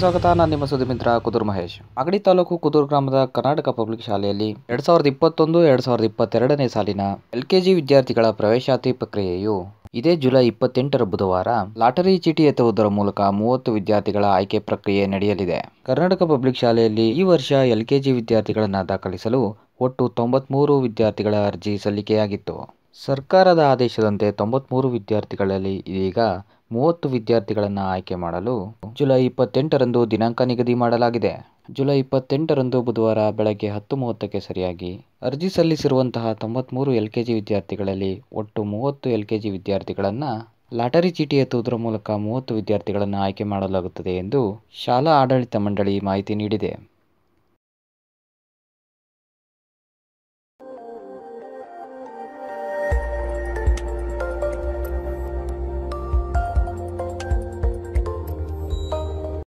ಸ್ವಾಗತ ನಾನು ನಿಮ್ಮ ಸುದ್ದಿ ಮಿತ್ರ ಕುದೂರ್ ಮಹೇಶ್ ಮಾಗಡಿ ತಾಲೂಕು ಕುದೂರು ಗ್ರಾಮದ ಕರ್ನಾಟಕ ಪಬ್ಲಿಕ್ ಶಾಲೆಯಲ್ಲಿ ಎರಡ್ ಸಾವಿರದ ಇಪ್ಪತ್ತೊಂದು ಎರಡ್ ಸಾವಿರದ ಇಪ್ಪತ್ತೆರಡನೇ ಸಾಲಿನ ಎಲ್ಕೆಜಿ ವಿದ್ಯಾರ್ಥಿಗಳ ಪ್ರವೇಶಾತಿ ಪ್ರಕ್ರಿಯೆಯು ಇದೇ ಜುಲೈ ಇಪ್ಪತ್ತೆಂಟರ ಬುಧವಾರ ಲಾಟರಿ ಚೀಟಿ ಎತ್ತುವುದರ ಮೂಲಕ ಮೂವತ್ತು ವಿದ್ಯಾರ್ಥಿಗಳ ಆಯ್ಕೆ ಪ್ರಕ್ರಿಯೆ ನಡೆಯಲಿದೆ ಕರ್ನಾಟಕ ಪಬ್ಲಿಕ್ ಶಾಲೆಯಲ್ಲಿ ಈ ವರ್ಷ ಎಲ್ಕೆಜಿ ವಿದ್ಯಾರ್ಥಿಗಳನ್ನು ದಾಖಲಿಸಲು ಒಟ್ಟು ತೊಂಬತ್ಮೂರು ವಿದ್ಯಾರ್ಥಿಗಳ ಅರ್ಜಿ ಸಲ್ಲಿಕೆಯಾಗಿತ್ತು ಸರ್ಕಾರದ ಆದೇಶದಂತೆ ತೊಂಬತ್ಮೂರು ವಿದ್ಯಾರ್ಥಿಗಳಲ್ಲಿ ಇದೀಗ ಮೂವತ್ತು ವಿದ್ಯಾರ್ಥಿಗಳನ್ನು ಆಯ್ಕೆ ಮಾಡಲು ಜುಲೈ ಇಪ್ಪತ್ತೆಂಟರಂದು ದಿನಾಂಕ ನಿಗದಿ ಮಾಡಲಾಗಿದೆ ಜುಲೈ ಇಪ್ಪತ್ತೆಂಟರಂದು ಬುಧವಾರ ಬೆಳಗ್ಗೆ ಹತ್ತು ಮೂವತ್ತಕ್ಕೆ ಸರಿಯಾಗಿ ಅರ್ಜಿ ಸಲ್ಲಿಸಿರುವಂತಹ ತೊಂಬತ್ಮೂರು ಎಲ್ ಕೆ ಜಿ ವಿದ್ಯಾರ್ಥಿಗಳಲ್ಲಿ ಒಟ್ಟು ಮೂವತ್ತು ಎಲ್ ಕೆ ಜಿ ವಿದ್ಯಾರ್ಥಿಗಳನ್ನು ಲಾಟರಿ ಚೀಟಿ ಎತ್ತುವುದರ ಮೂಲಕ ಮೂವತ್ತು ವಿದ್ಯಾರ್ಥಿಗಳನ್ನು ಆಯ್ಕೆ ಮಾಡಲಾಗುತ್ತದೆ ಎಂದು ಶಾಲಾ ಆಡಳಿತ ಮಂಡಳಿ ಮಾಹಿತಿ ನೀಡಿದೆ